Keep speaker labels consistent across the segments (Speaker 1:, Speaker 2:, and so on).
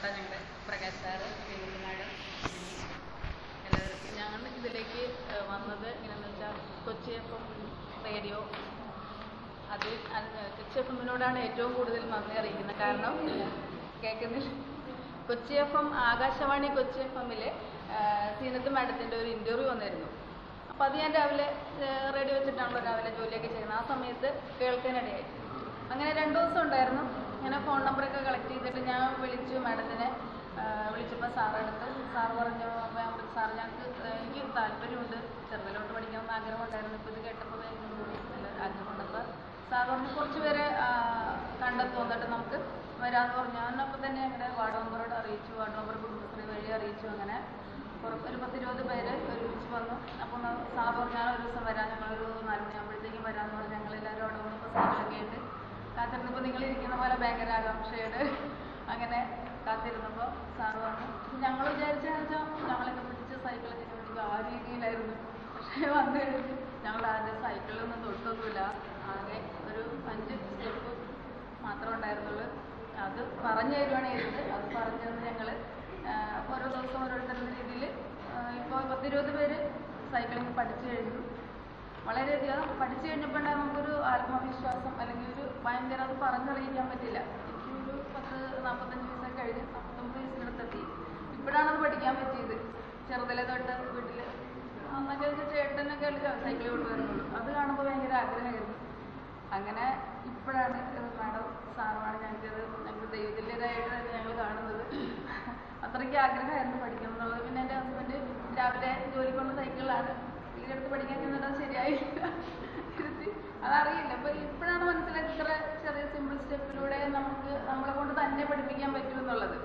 Speaker 1: ചേട്ടാ ഞങ്ങളുടെ Prakash sir Vinod madam എല്ലാവർക്കും ഞങ്ങൾ ഇതിലേക്ക് ഏഹ്, വന്നത് എങ്ങനെയാണെന്ന് വെച്ചാൽ കൊച്ചി എഫ് എം റേഡിയോ അത് അത് കൊച്ചി എഫ് എമ്മിനോടാണ് ഏറ്റവും കൂടുതൽ നന്ദി അറിയിക്കുന്നത് കാരണം കേൾക്കുന്നില്ല Kochi F M Akashvani Kochi F എമ്മിൽ സീനത്ത് മാഡത്തിൻ്റെ ഒരു ഇൻ്റർവ്യൂ വന്നിരുന്നു അപ്പോൾ അത് ഞാൻ രാവിലെ ഏഹ്, റേഡിയോ വെച്ചിട്ടാണല്ലോ രാവിലെ ജോലിയൊക്കെ ചെയ്യുന്നത് ആ സമയത്ത് കേൾക്കാനിടയായി അങ്ങനെ രണ്ട് ദിവസം ഉണ്ടായിരുന്നു ഇങ്ങനെ ഫോൺ നമ്പറൊക്കെ കളക്ട് ചെയ്തിട്ട് ഞാൻ വിളിച്ചു മാഡത്തിനെ വിളിച്ചപ്പോൾ സാറ് എടുത്ത് സാറ് പറഞ്ഞു അപ്പോൾ ഞാൻ പറഞ്ഞു സാർ ഞങ്ങൾക്ക് ഏഹ്, എനിക്ക് താല്പര്യമുണ്ട് ചെറുതിലോട്ട് പഠിക്കണമെന്ന് ആഗ്രഹമുണ്ടായിരുന്നു ഇപ്പോൾ ഇത് കേട്ടപ്പോൾ എനിക്ക് നല്ല ആഗ്രഹമുണ്ട് അപ്പോൾ സാർ പറഞ്ഞു കുറച്ച് പേരെ ആ, കണ്ടെത്തും എന്നിട്ട് നമുക്ക് വരാമെന്ന് പറഞ്ഞു ഞാൻ അപ്പോൾ തന്നെ ഞങ്ങളുടെ വാർഡ് മെമ്പറോട് അറിയിച്ചു വാർഡ് മെമ്പർ കുടുംബശ്രീ വഴി അറിയിച്ചു അങ്ങനെ കുറ- ഒരു പത്തിരുപത് പേര് ഒരുമിച്ച് വന്നു അപ്പോൾ സാർ പറഞ്ഞു ഞാൻ ഒരു ദിവസം വരാം ഞങ്ങളൊരു നാല് മണിയാകുമ്പോഴത്തേക്കും വരാമെന്ന് പറഞ്ഞു ഞങ്ങളെല്ലാവരും അവിടെ വന്നപ്പോൾ സൈക്കിളൊക്കെ ആയിട്ട് കാത്തിരുന്നപ്പോൾ നിങ്ങൾ ഇരിക്കുന്ന പോലെ ഭയങ്കര ആകാംക്ഷയോട് അങ്ങനെ കാത്തിരുന്നപ്പോൾ സാറ് പറഞ്ഞു ഞങ്ങൾ വിചാരിച്ചതെന്ന് വെച്ചാൽ ഞങ്ങളൊക്കെ പിടിച്ച് സൈക്കിളൊക്കെ പിടിക്കുക ആ രീതിയിലായിരുന്നു പക്ഷേ വന്നു കഴിഞ്ഞ് ഞങ്ങൾ ആദ്യം സൈക്കിളിലൊന്നും തൊട്ടൊന്നുമില്ല ആകെ ഒരു അഞ്ച് സ്റ്റെപ്പ് മാത്രമേ ഉണ്ടായിരുന്നുള്ളൂ അത് പറഞ്ഞു തരുവാണെങ്കിൽ അത് പറഞ്ഞു തന്ന് ഞങ്ങൾ ഓരോ ദിവസം ഓരോരുത്തരുടെ രീതിയിൽ ഇപ്പോൾ പത്തിരുപത് പേര് സൈക്ലിംഗ് പഠിച്ചു കഴിഞ്ഞു വളരെയധികം പഠിച്ചു കഴിഞ്ഞപ്പോൾ ഉണ്ടായ നമുക്കൊരു ആത്മവിശ്വാസം അല്ലെങ്കിൽ ഒരു ഭയങ്കര അത് പറഞ്ഞറിയിക്കാൻ പറ്റില്ല എനിക്കൊരു പത്ത് നാൽപ്പത്തഞ്ച് വയസ്സൊക്കെ കഴിഞ്ഞ് നാൽപ്പത്തൊമ്പത് വയസ്സിനടുത്തെത്തി ഇപ്പോഴാണ് അത് പഠിക്കാൻ പറ്റിയത് ചെറുതിലെ തൊട്ട് വീട്ടിൽ അന്നൊക്കെ വെച്ച് ചേട്ടനൊക്കെ സൈക്കിൾ കൊണ്ടുവരുന്നുള്ളൂ അത് കാണുമ്പോൾ ഭയങ്കര ആഗ്രഹമായിരുന്നു അങ്ങനെ ഇപ്പോഴാണ് മാഡം സാറുമാണ് ഞങ്ങൾക്കത് ഞങ്ങൾക്ക് ദൈവത്തിൻ്റെതായിട്ട് തന്നെ ഞങ്ങൾ കാണുന്നത് അത്രയ്ക്ക് ആഗ്രഹമായിരുന്നു പഠിക്കണം എന്നുള്ളത് പിന്നെ എൻ്റെ ഹസ്ബൻഡ് രാവിലെ ജോലിക്കുള്ള സൈക്കിളിലാണ് ഇതിലെടുത്ത് പഠിക്കാൻ ചെന്നിട്ട് അത് ശരിയായില്ല ഇരുത്തി അതറിയില്ല അപ്പോൾ ഇപ്പോഴാണ് മനസ്സിലായത് ഇത്ര ചെറിയ സിമ്പിൾ സ്റ്റെപ്പിലൂടെ നമുക്ക് നമ്മളെ കൊണ്ട് തന്നെ പഠിപ്പിക്കാൻ പറ്റും എന്നുള്ളത്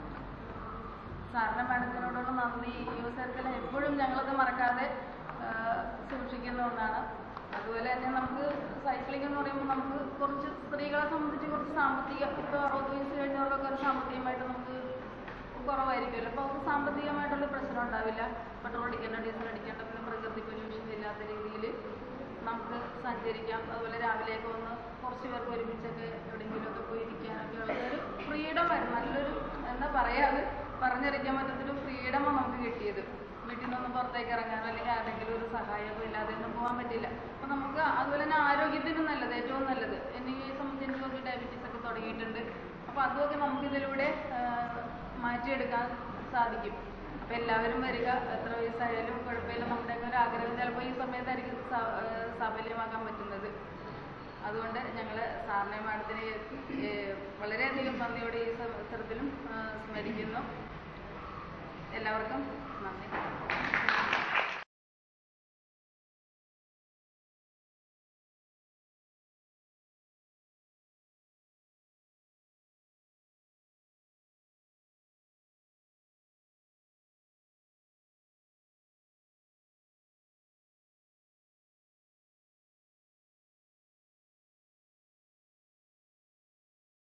Speaker 1: സാറിൻ്റെ മാഡത്തിനോടുള്ള നന്ദി ന്യൂസ് സർക്കിൾ എപ്പോഴും ഞങ്ങളത് മറക്കാതെ ആ, സൂക്ഷിക്കുന്ന ഒന്നാണ് അതുപോലെ തന്നെ നമുക്ക് സൈക്ലിംഗ് എന്ന് പറയുമ്പോൾ നമുക്ക് കുറച്ച് സ്ത്രീകളെ സംബന്ധിച്ച് കുറച്ച് സാമ്പത്തിക ഇപ്പോൾ അറുപത് വയസ്സ് കഴിഞ്ഞവർക്കൊക്കെ ഒരു സാമ്പത്തികമായിട്ട് നമുക്ക് കുറവായിരിക്കുമല്ലോ അപ്പോൾ അവർക്ക് സാമ്പത്തികമായിട്ടുള്ള പ്രശ്നം ഉണ്ടാവില്ല പെട്രോൾ അടിക്കേണ്ട ഡീസൽ അടിക്കേണ്ട പിന്നെ പ്രകൃതി പൊല്യൂഷൻ ഇല്ലാത്ത രീതിയിൽ നമുക്ക് സഞ്ചരിക്കാം അതുപോലെ രാവിലെയൊക്കെ ഒന്ന് കുറച്ച് പേർക്ക് ഒരുമിച്ചൊക്കെ എവിടെയെങ്കിലുമൊക്കെ പോയി ഇരിക്കാനൊക്കെ ഉള്ള ഒരു ഫ്രീഡം വരും നല്ലൊരു എന്താ പറയാതെ പറഞ്ഞറിയിക്കാൻ പറ്റാത്തൊരു ഫ്രീഡമാണ് നമുക്ക് കിട്ടിയത് വീട്ടിൽ നിന്നൊന്നും പുറത്തേക്ക് ഇറങ്ങാനോ അല്ലെങ്കിൽ ആരെങ്കിലും ഒരു സഹായമോ ഇല്ലാതെ ഒന്നും പോകാൻ പറ്റില്ല അപ്പോൾ നമുക്ക് അതുപോലെ തന്നെ ആരോഗ്യത്തിനും നല്ലത് ഏറ്റവും നല്ലത് എന്നെ ഈ സംബന്ധിച്ച് എനിക്കൊക്കെ ഡയബറ്റീസ് ഒക്കെ തുടങ്ങിയിട്ടുണ്ട് അപ്പോൾ അതുമൊക്കെ നമുക്കിതിലൂടെ ആ, മാറ്റിയെടുക്കാൻ സാധിക്കും അപ്പോൾ എല്ലാവരും വരിക എത്ര വയസ്സായാലും കുഴപ്പമില്ല നമ്മുടെയൊക്കെ ഒരു ആഗ്രഹം ചിലപ്പോൾ ഈ സമയത്തായിരിക്കും സ- ആ, സാഫല്യമാക്കാൻ പറ്റുന്നത് അതുകൊണ്ട് ഞങ്ങൾ സാറിനെ മാഡത്തിനെ ഏഹ്, വളരെയധികം നന്ദിയോടെ ഈ അവസരത്തിലും ആ, സ്മരിക്കുന്നു എല്ലാവർക്കും നന്ദി